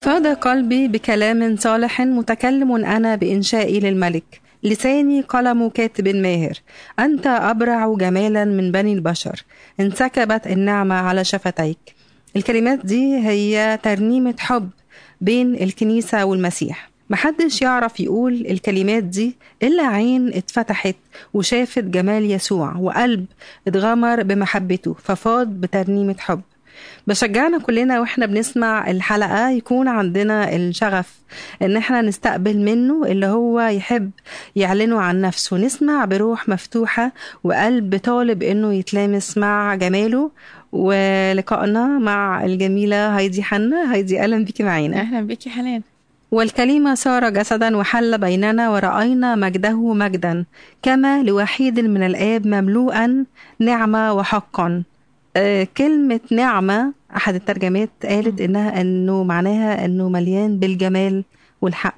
فاض قلبي بكلام صالح متكلم أنا بإنشائي للملك لساني قلم كاتب ماهر أنت أبرع جمالا من بني البشر انسكبت النعمة على شفتيك الكلمات دي هي ترنيمة حب بين الكنيسة والمسيح محدش يعرف يقول الكلمات دي إلا عين اتفتحت وشافت جمال يسوع وقلب اتغمر بمحبته ففاض بترنيمة حب بشجعنا كلنا واحنا بنسمع الحلقة يكون عندنا الشغف ان احنا نستقبل منه اللي هو يحب يعلنه عن نفسه نسمع بروح مفتوحة وقلب طالب انه يتلامس مع جماله ولقائنا مع الجميلة هايدي حنا هايدي أهلا بيكي معانا اهلا بيكي حنان والكلمة صار جسدا وحل بيننا ورأينا مجده مجدا كما لوحيد من الآب مملوءا نعمة وحقا آه، كلمة نعمة أحد الترجمات قالت إنها إنه معناها إنه مليان بالجمال والحق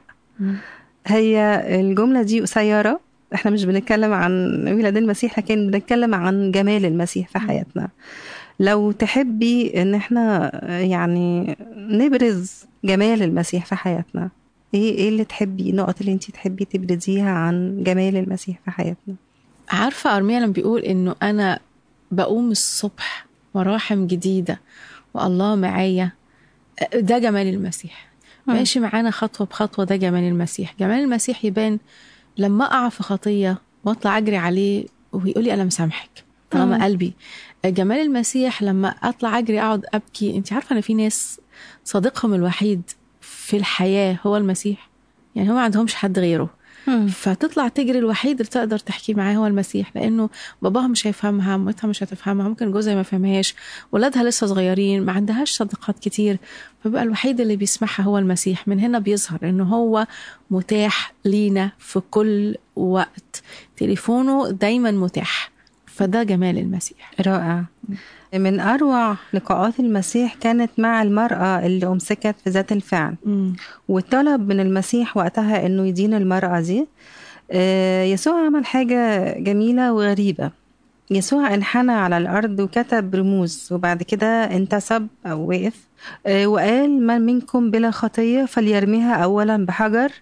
هي الجملة دي قصيرة احنا مش بنتكلم عن ميلاد المسيح لكن بنتكلم عن جمال المسيح في حياتنا لو تحبي ان احنا يعني نبرز جمال المسيح في حياتنا ايه ايه اللي تحبي النقط اللي انت تحبي تبرزيها عن جمال المسيح في حياتنا عارفة أرميا لما بيقول إنه أنا بقوم الصبح مراحم جديدة والله معايا ده جمال المسيح مم. ماشي معانا خطوة بخطوة ده جمال المسيح جمال المسيح يبان لما أقع في خطية واطلع أجري عليه ويقول لي أنا مسامحك طالما مم. قلبي جمال المسيح لما أطلع أجري أقعد أبكي أنت عارفة أن في ناس صديقهم الوحيد في الحياة هو المسيح يعني هو ما عندهمش حد غيره فتطلع تجري الوحيد اللي تقدر تحكي معاه هو المسيح لانه باباها مش هيفهمها مامتها مش هتفهمها ممكن جوزها ما يفهمهاش ولادها لسه صغيرين ما عندهاش صديقات كتير فبقى الوحيد اللي بيسمعها هو المسيح من هنا بيظهر انه هو متاح لينا في كل وقت تليفونه دايما متاح فده جمال المسيح رائع من أروع لقاءات المسيح كانت مع المرأة اللي أمسكت في ذات الفعل مم. وطلب من المسيح وقتها انه يدين المرأة دي آه، يسوع عمل حاجة جميلة وغريبة يسوع انحنى على الأرض وكتب رموز وبعد كده انتسب أو وقف آه، وقال من منكم بلا خطية فليرميها أولا بحجر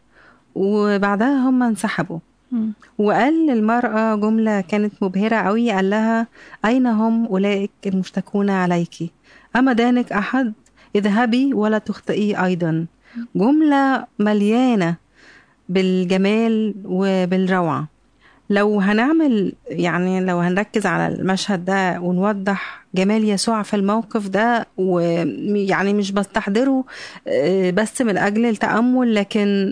وبعدها هم انسحبوا مم. وقال للمرأة جملة كانت مبهرة قوي قال لها أين هم أولئك المشتكون عليك أما دانك أحد اذهبي ولا تخطئي أيضا جملة مليانة بالجمال وبالروعة لو هنعمل يعني لو هنركز على المشهد ده ونوضح جمال يسوع في الموقف ده ويعني مش بستحضره آه، بس من أجل التأمل لكن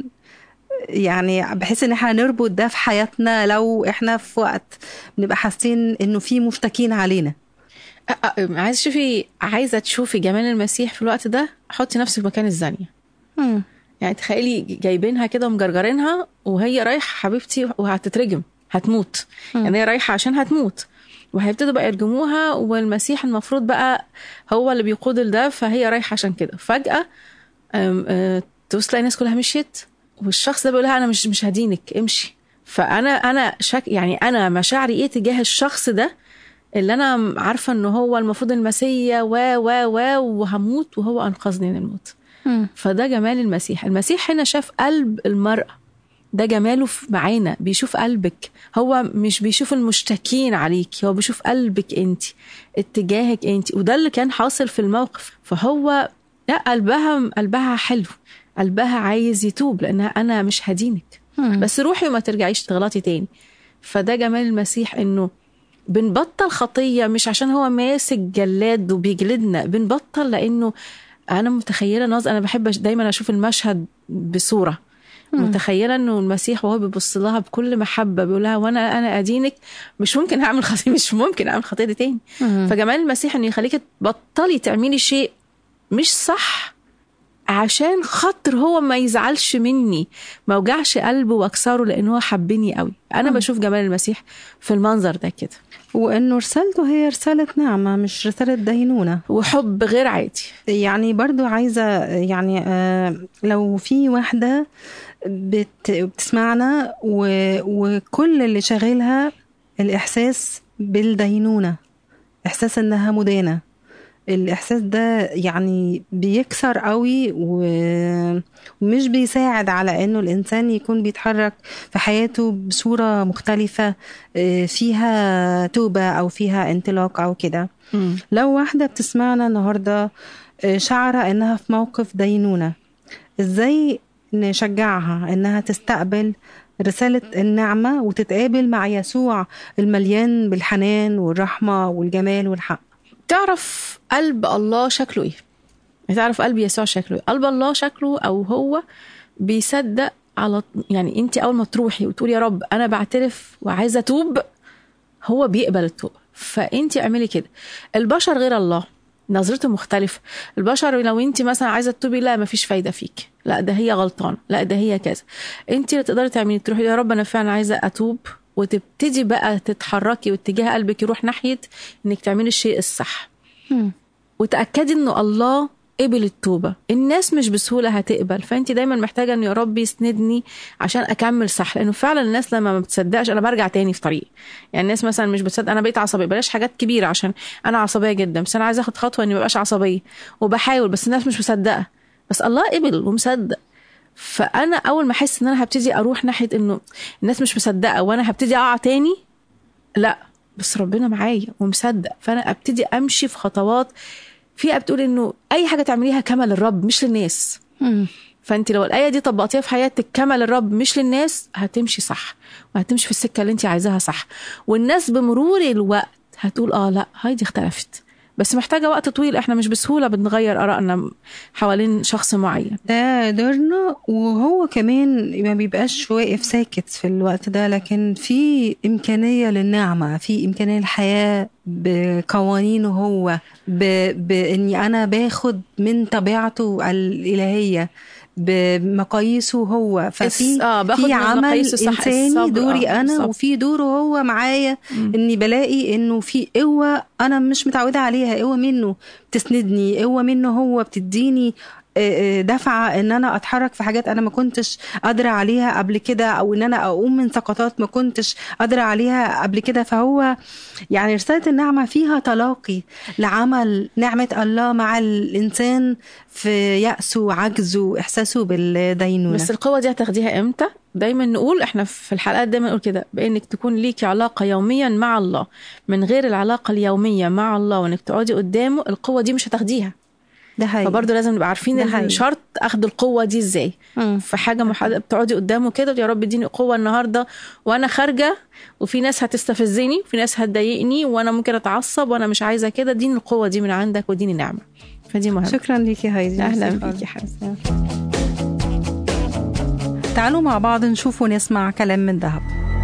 يعني بحيث ان احنا نربط ده في حياتنا لو احنا في وقت بنبقى حاسين انه في مشتكين علينا أ- أ- عايزه تشوفي عايزه تشوفي جمال المسيح في الوقت ده حطي نفسك مكان الزانيه يعني تخيلي جايبينها كده ومجرجرينها وهي رايحه حبيبتي وهتترجم هتموت مم. يعني هي رايحه عشان هتموت وهيبتدوا بقى يرجموها والمسيح المفروض بقى هو اللي بيقود ده فهي رايحه عشان كده فجاه أم، أه، تبص تلاقي الناس كلها مشيت والشخص ده بيقول لها انا مش مش هدينك امشي فانا انا شك يعني انا مشاعري ايه تجاه الشخص ده اللي انا عارفه ان هو المفروض المسيا و و و وهموت وهو انقذني من الموت فده جمال المسيح المسيح هنا شاف قلب المرأة ده جماله في معانا بيشوف قلبك هو مش بيشوف المشتكين عليك هو بيشوف قلبك انت اتجاهك انت وده اللي كان حاصل في الموقف فهو لا قلبها قلبها حلو قلبها عايز يتوب لانها انا مش هدينك بس روحي وما ترجعيش تغلطي تاني فده جمال المسيح انه بنبطل خطية مش عشان هو ماسك جلاد وبيجلدنا بنبطل لانه انا متخيله ناظر انا بحب دايما اشوف المشهد بصوره متخيله انه المسيح وهو بيبص لها بكل محبه بيقول لها وانا انا ادينك مش ممكن هعمل خطيه مش ممكن اعمل خطيه دي تاني فجمال المسيح انه يخليك تبطلي تعملي شيء مش صح عشان خاطر هو ما يزعلش مني ما وجعش قلبه واكسره لان هو حبني قوي انا بشوف جمال المسيح في المنظر ده كده وانه رسالته هي رسالة نعمة مش رسالة دينونة وحب غير عادي يعني برضو عايزة يعني آه، لو في واحدة بت بتسمعنا و- وكل اللي شاغلها الإحساس بالدينونة إحساس إنها مدانة الإحساس ده يعني بيكسر قوي ومش بيساعد على إنه الإنسان يكون بيتحرك في حياته بصورة مختلفة آه، فيها توبة أو فيها انطلاق أو كده لو واحدة بتسمعنا النهاردة آه، شعرة إنها في موقف دينونة إزاي نشجعها إنها تستقبل رسالة النعمة وتتقابل مع يسوع المليان بالحنان والرحمة والجمال والحق تعرف قلب الله شكله ايه تعرف قلب يسوع شكله ايه قلب الله شكله او هو بيصدق على يعني انت اول ما تروحي وتقولي يا رب انا بعترف وعايزه اتوب هو بيقبل التوبه فانت اعملي كده البشر غير الله نظرته مختلفة البشر لو انت مثلا عايزة تتوبي لا مفيش فايدة فيك لا ده هي غلطانة لا ده هي كذا انت اللي تقدري تعملي تروحي يا رب انا فعلا عايزة اتوب وتبتدي بقى تتحركي واتجاه قلبك يروح ناحية انك تعملي الشيء الصح وتأكدي انه الله قبل التوبة الناس مش بسهولة هتقبل فانت دايما محتاجة ان يا رب يسندني عشان اكمل صح لانه فعلا الناس لما ما بتصدقش انا برجع تاني في طريقي يعني الناس مثلا مش بتصدق انا بقيت عصبية بلاش حاجات كبيرة عشان انا عصبية جدا بس انا عايزة اخد خطوة اني مبقاش عصبية وبحاول بس الناس مش مصدقة بس الله قبل ومصدق فانا اول ما احس ان انا هبتدي اروح ناحيه انه الناس مش مصدقه وانا هبتدي اقع تاني لا بس ربنا معايا ومصدق فانا ابتدي امشي في خطوات فيها بتقول انه اي حاجه تعمليها كما للرب مش للناس فانت لو الايه دي طبقتيها في حياتك كما للرب مش للناس هتمشي صح وهتمشي في السكه اللي انت عايزاها صح والناس بمرور الوقت هتقول اه لا هايدي اختلفت بس محتاجة وقت طويل احنا مش بسهولة بنغير آرائنا حوالين شخص معين ده دورنا وهو كمان ما بيبقاش واقف ساكت في الوقت ده لكن في إمكانية للنعمة في إمكانية الحياة بقوانينه هو ب... بإني أنا باخد من طبيعته الإلهية بمقاييسه هو ففي آه باخد في من عمل مقاييسه صح، انساني الصبر، دوري آه، انا الصبر. وفي دوره هو معايا مم. اني بلاقي انه في قوه انا مش متعوده عليها قوه منه بتسندني قوه منه هو بتديني آه، آه، دفعه ان انا اتحرك في حاجات انا ما كنتش قادره عليها قبل كده او ان انا اقوم من سقطات ما كنتش قادره عليها قبل كده فهو يعني رساله النعمه فيها تلاقي لعمل نعمه الله مع الانسان في يأسه وعجزه واحساسه بالدينونه بس القوة دي هتاخديها امتى؟ دايما نقول احنا في الحلقات دايما نقول كده بانك تكون ليكي علاقة يوميا مع الله من غير العلاقة اليومية مع الله وانك تقعدي قدامه القوة دي مش هتاخديها ده حقيقي فبرضه لازم نبقى ده عارفين حقيقي. الشرط اخد القوة دي ازاي مم. في حاجة محددة بتقعدي قدامه كده يا رب اديني قوة النهاردة وانا خارجة وفي ناس هتستفزني وفي ناس هتضايقني وانا ممكن اتعصب وانا مش عايزة كده اديني القوة دي من عندك واديني نعمة فدي مهمة شكرا ليكي هايدي اهلا ميرسي بيكي حبيبتي خالص. تعالوا مع بعض نشوف ونسمع كلام من ذهب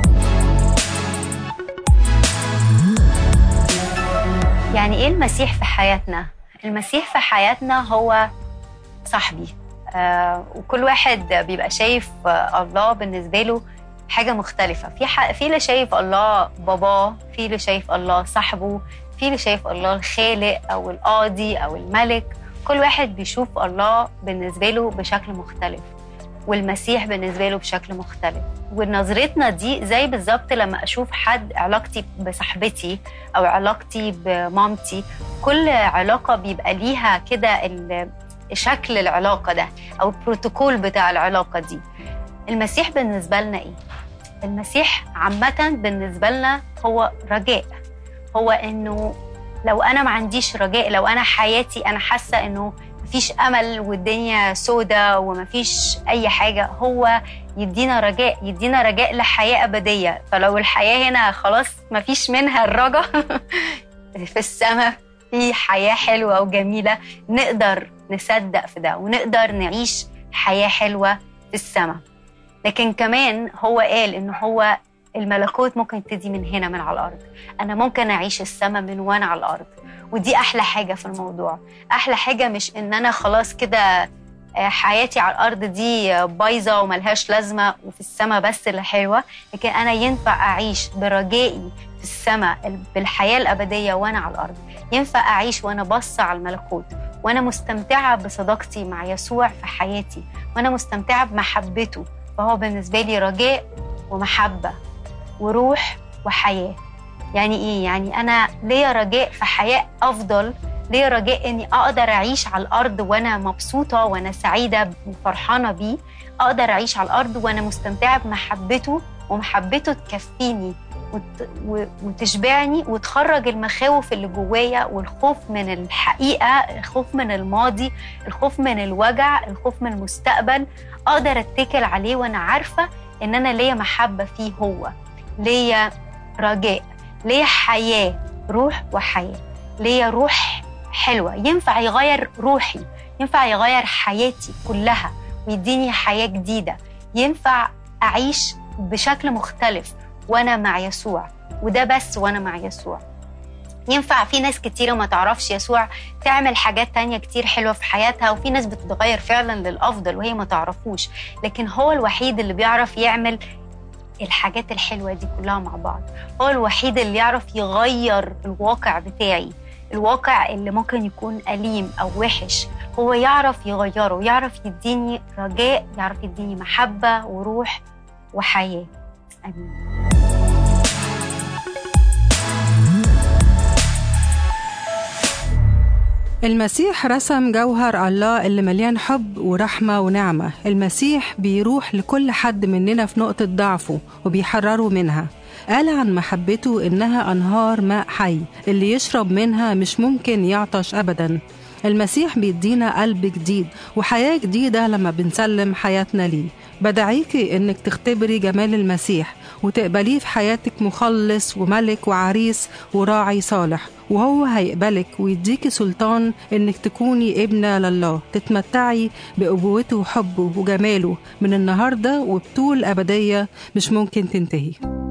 يعني ايه المسيح في حياتنا المسيح في حياتنا هو صاحبي آه وكل واحد بيبقى شايف آه الله بالنسبه له حاجه مختلفه في ح... في اللي شايف الله باباه في اللي شايف الله صاحبه في اللي شايف الله الخالق او القاضي او الملك كل واحد بيشوف الله بالنسبه له بشكل مختلف والمسيح بالنسبه له بشكل مختلف ونظرتنا دي زي بالظبط لما اشوف حد علاقتي بصاحبتي او علاقتي بمامتي كل علاقه بيبقى ليها كده ال- شكل العلاقه ده او البروتوكول بتاع العلاقه دي المسيح بالنسبه لنا ايه المسيح عامه بالنسبه لنا هو رجاء هو انه لو انا ما عنديش رجاء لو انا حياتي انا حاسه انه مفيش امل والدنيا سودة ومفيش اي حاجه هو يدينا رجاء يدينا رجاء لحياه ابديه فلو الحياه هنا خلاص مفيش منها الرجا في السماء في حياه حلوه وجميله نقدر نصدق في ده ونقدر نعيش حياه حلوه في السماء لكن كمان هو قال ان هو الملكوت ممكن تدي من هنا من على الارض انا ممكن اعيش السماء من وانا على الارض ودي احلى حاجه في الموضوع احلى حاجه مش ان انا خلاص كده آه، حياتي على الارض دي آه، بايظه وملهاش لازمه وفي السماء بس اللي حلوه لكن انا ينفع اعيش برجائي في السماء ال- بالحياه الابديه وانا على الارض ينفع اعيش وانا باصه على الملكوت وانا مستمتعه بصداقتي مع يسوع في حياتي وانا مستمتعه بمحبته فهو بالنسبه لي رجاء ومحبه وروح وحياه يعني ايه يعني انا ليا رجاء في حياه افضل ليا رجاء اني اقدر اعيش على الارض وانا مبسوطه وانا سعيده وفرحانه بيه اقدر اعيش على الارض وانا مستمتعه بمحبته ومحبته تكفيني وت... و... وتشبعني وتخرج المخاوف اللي جوايا والخوف من الحقيقه الخوف من الماضي الخوف من الوجع الخوف من المستقبل اقدر اتكل عليه وانا عارفه ان انا ليا محبه فيه هو ليا رجاء ليا حياه روح وحياه ليا روح حلوه ينفع يغير روحي ينفع يغير حياتي كلها ويديني حياه جديده ينفع اعيش بشكل مختلف وانا مع يسوع وده بس وانا مع يسوع ينفع في ناس كتيرة ما تعرفش يسوع تعمل حاجات تانية كتير حلوة في حياتها وفي ناس بتتغير فعلا للأفضل وهي ما تعرفوش لكن هو الوحيد اللي بيعرف يعمل الحاجات الحلوة دي كلها مع بعض هو الوحيد اللي يعرف يغير الواقع بتاعي الواقع اللي ممكن يكون أليم أو وحش هو يعرف يغيره يعرف يديني رجاء يعرف يديني محبة وروح وحياة آمين المسيح رسم جوهر الله اللي مليان حب ورحمة ونعمة المسيح بيروح لكل حد مننا في نقطة ضعفه وبيحرره منها قال عن محبته إنها أنهار ماء حي اللي يشرب منها مش ممكن يعطش أبدا المسيح بيدينا قلب جديد وحياة جديدة لما بنسلم حياتنا ليه بدعيكي إنك تختبري جمال المسيح وتقبليه في حياتك مخلص وملك وعريس وراعي صالح وهو هيقبلك ويديكي سلطان انك تكوني ابنة لله تتمتعي بأبوته وحبه وجماله من النهاردة وبطول أبدية مش ممكن تنتهي